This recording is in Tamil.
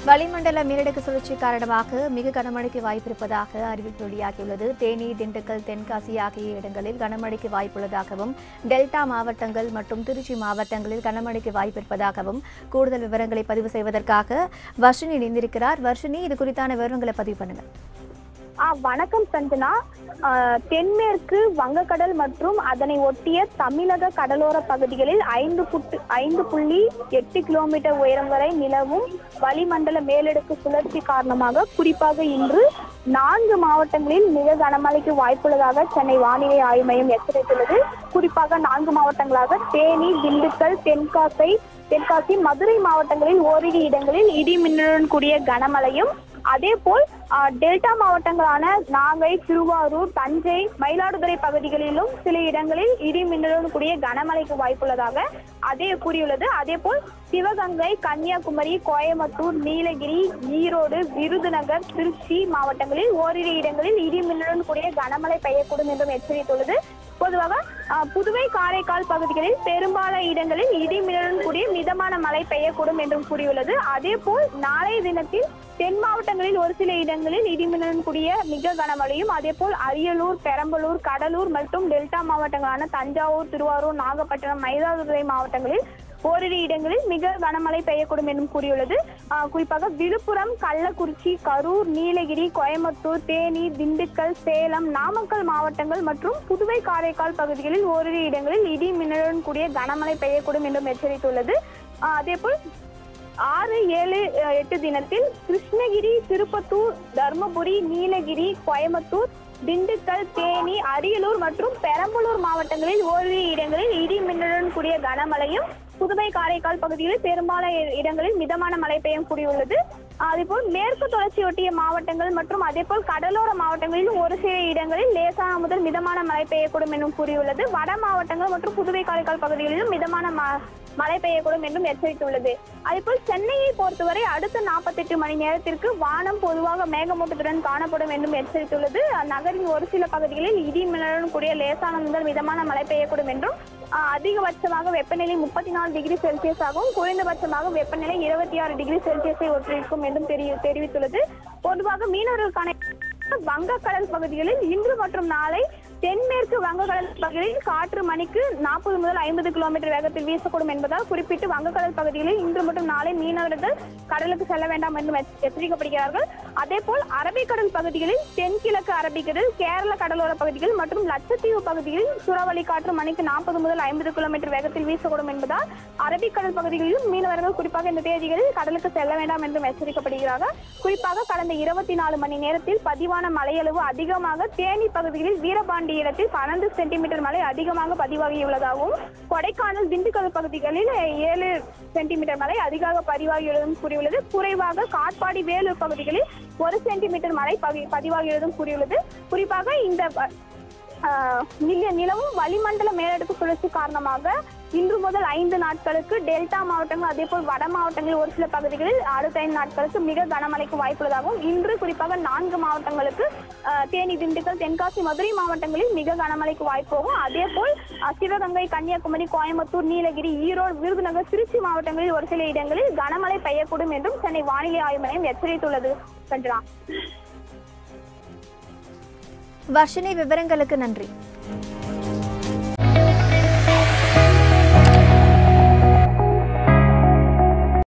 வளிமண்டல மேலடுக்கு சுழற்சி காரணமாக மிக கனமழைக்கு வாய்ப்பிருப்பதாக அறிவிப்பு வெளியாகியுள்ளது தேனி திண்டுக்கல் தென்காசி ஆகிய இடங்களில் கனமழைக்கு வாய்ப்புள்ளதாகவும் டெல்டா மாவட்டங்கள் மற்றும் திருச்சி மாவட்டங்களில் கனமழைக்கு வாய்ப்பிருப்பதாகவும் கூடுதல் விவரங்களை பதிவு செய்வதற்காக வர்ஷினி இணைந்திருக்கிறார் வர்ஷினி இது குறித்தான விவரங்களை பதிவு பண்ணுங்கள் ஆ வணக்கம் சஞ்சனா ஆ, தென்மேற்கு வங்கக்கடல் மற்றும் அதனை ஒட்டிய தமிழக கடலோர பகுதிகளில் ஐந்து புட்டு ஐந்து புள்ளி எட்டு கிலோமீட்டர் உயரம் வரை நிலவும் வளிமண்டல மேலடுக்கு சுழற்சி காரணமாக குறிப்பாக இன்று நான்கு மாவட்டங்களில் மிக கனமழைக்கு வாய்ப்புள்ளதாக சென்னை வானிலை ஆய்வு மையம் எச்சரித்துள்ளது குறிப்பாக நான்கு மாவட்டங்களாக தேனி திண்டுக்கல் தென்காசி தென்காசி மதுரை மாவட்டங்களில் ஓரிரு இடங்களில் இடி மின்னலுடன் கூடிய கனமழையும் அதேபோல் ஆ, டெல்டா மாவட்டங்களான நாகை திருவாரூர் தஞ்சை மயிலாடுதுறை பகுதிகளிலும் சில இடங்களில் இடி மின்னலுடன் கூடிய கனமழைக்கு வாய்ப்புள்ளதாக அதே கூறியுள்ளது அதேபோல் சிவகங்கை கன்னியாகுமரி கோயம்புத்தூர் நீலகிரி ஈரோடு விருதுநகர் திருச்சி மாவட்டங்களில் ஓரிரு இடங்களில் இடி மின்னலுடன் கூடிய கனமழை பெய்யக்கூடும் என்றும் எச்சரித்துள்ளது பொதுவாக ஆ, புதுவை காரைக்கால் பகுதிகளில் பெரும்பாலான இடங்களில் இடி மின்னலுடன் கூடிய மிதமான மழை பெய்யக்கூடும் என்றும் கூறியுள்ளது அதேபோல் நாளைய தினத்தில் தென் மாவட்டங்களில் ஒரு சில இடங்களில் இடிமின்னலுடன் கூடிய மிக கனமழையும் அதேபோல் அரியலூர் பெரம்பலூர் கடலூர் மற்றும் டெல்டா மாவட்டங்களான தஞ்சாவூர் திருவாரூர் நாகப்பட்டினம் மயிலாடுதுறை மாவட்டங்களில் ஓரிரு இடங்களில் மிக கனமழை பெய்யக்கூடும் என்றும் கூறியுள்ளது ஆஹ் குறிப்பாக விழுப்புரம் கள்ளக்குறிச்சி கரூர் நீலகிரி கோயம்புத்தூர் தேனி திண்டுக்கல் சேலம் நாமக்கல் மாவட்டங்கள் மற்றும் புதுவை காரைக்கால் பகுதிகளில் ஓரிரு இடங்களில் இடி மின்னலுடன் கூடிய கனமழை பெய்யக்கூடும் என்றும் எச்சரித்துள்ளது ஆஹ் அதேபோல் ஆறு ஏழு அஹ், எட்டு தினத்தில் கிருஷ்ணகிரி திருப்பத்தூர் தர்மபுரி நீலகிரி கோயம்புத்தூர் திண்டுக்கல் தேனி அரியலூர் மற்றும் பெரம்பலூர் மாவட்டங்களில் ஓரிரு இடங்களில் இடி மின்னலுடன் கூடிய கனமழையும் புதுவை காரைக்கால் பகுதிகளில் பெரும்பாலான இடங்களில் மிதமான மழை பெய்யும் கூடியுள்ளது அதேபோல் மேற்கு தொடர்ச்சியொட்டிய மாவட்டங்கள் மற்றும் அதேபோல் கடலோர மாவட்டங்களில் ஒரு சில இடங்களில் லேசான முதல் மிதமான மழை பெய்யக்கூடும் என்றும் கூறியுள்ளது வட மாவட்டங்கள் மற்றும் புதுவை காரைக்கால் பகுதிகளிலும் மிதமான ம- மழை பெய்யக்கூடும் என்றும் எச்சரித்துள்ளது அதேபோல் சென்னையை பொறுத்தவரை அடுத்த நாற்பத்தெட்டு மணி நேரத்திற்கு வானம் பொதுவாக மேகமூட்டத்துடன் காணப்படும் என்றும் எச்சரித்துள்ளது நகரின் ஒரு சில பகுதிகளில் இடி மின்னலுடன் கூடிய லேசான முதல் மிதமான மழை பெய்யக்கூடும் என்றும் ஆஹ், அதிகபட்சமாக வெப்பநிலை முப்பத்தி நாலு டிகிரி செல்சியஸாகவும் குறைந்தபட்சமாக வெப்பநிலை இருபத்தி ஆறு டிகிரி செல்சியஸை ஒற்றிருக்கும் என்றும் தெரி- தெரிவித்துள்ளது பொதுவாக மீனவர்களுக்கான வங்கக்கடல் பகுதிகளில் இன்று மற்றும் நாளை தென்மேற்கு வங்கக்கடல் பகுதியில் காற்று மணிக்கு நாற்பது முதல் ஐம்பது கிலோமீட்டர் வேகத்தில் வீசக்கூடும் என்பதால் குறிப்பிட்டு வங்கக்கடல் பகுதிகளில் இன்று மற்றும் நாளை மீனவர்கள் கடலுக்கு செல்ல வேண்டாம் என்றும் எச்ச- எச்சரிக்கப்படுகிறார்கள் அதேபோல் அரபிக்கடல் பகுதிகளில் தென்கிழக்கு அரபிக்கடல் கேரள கடலோர பகுதிகள் மற்றும் லட்சத்தீவு பகுதிகளில் சுறவழி காற்று மணிக்கு நாற்பது முதல் ஐம்பது கிலோமீட்டர் வேகத்தில் வீசக்கூடும் என்பதால் அரபிக்கடல் பகுதிகளிலும் மீனவர்கள் குறிப்பாக இந்த தேதிகளில் கடலுக்கு செல்ல வேண்டாம் என்றும் எச்சரிக்கப்படுகிறார்கள் குறிப்பாக கடந்த இருபத்தி நாலு மணி நேரத்தில் பதிவான மழையளவு அதிகமாக தேனி பகுதிகளில் வீரபாண்டி இடத்தில் பன்னெண்டு சென்டிமீட்டர் மழை அதிகமாக பதிவாகியுள்ளதாகவும் கொடைக்கானல் திண்டுக்கல் பகுதிகளில் ஏழு சென்டிமீட்டர் மழை அதிகமாக பதிவாகியுள்ளதும் கூறியுள்ளது குறைவாக காட்பாடி வேலூர் பகுதிகளில் ஒரு சென்டிமீட்டர் மழை பதி- பதிவாகியுள்ளதும் கூறியுள்ளது குறிப்பாக இந்த வ- ஆஹ் நில நிலவும் வளிமண்டல மேலடுக்கு சுழற்சி காரணமாக இன்று முதல் ஐந்து நாட்களுக்கு டெல்டா மாவட்டங்கள் அதேபோல் வட மாவட்டங்களில் ஒரு சில பகுதிகளில் அடுத்த ஐந்து நாட்களுக்கு மிக கனமழைக்கு வாய்ப்புள்ளதாகவும் இன்று குறிப்பாக நான்கு மாவட்டங்களுக்கு ஆஹ், தேனி திண்டுக்கல் தென்காசி மதுரை மாவட்டங்களில் மிக கனமழைக்கு வாய்ப்பாகும் அதேபோல் ஆஹ், சிவகங்கை கன்னியாகுமரி கோயம்புத்தூர் நீலகிரி ஈரோடு விருதுநகர் திருச்சி மாவட்டங்களில் ஒரு சில இடங்களில் கனமழை பெய்யக்கூடும் என்றும் சென்னை வானிலை ஆய்வு மையம் எச்சரித்துள்ளது சஞ்சனா வர்ஷினி விவரங்களுக்கு நன்றி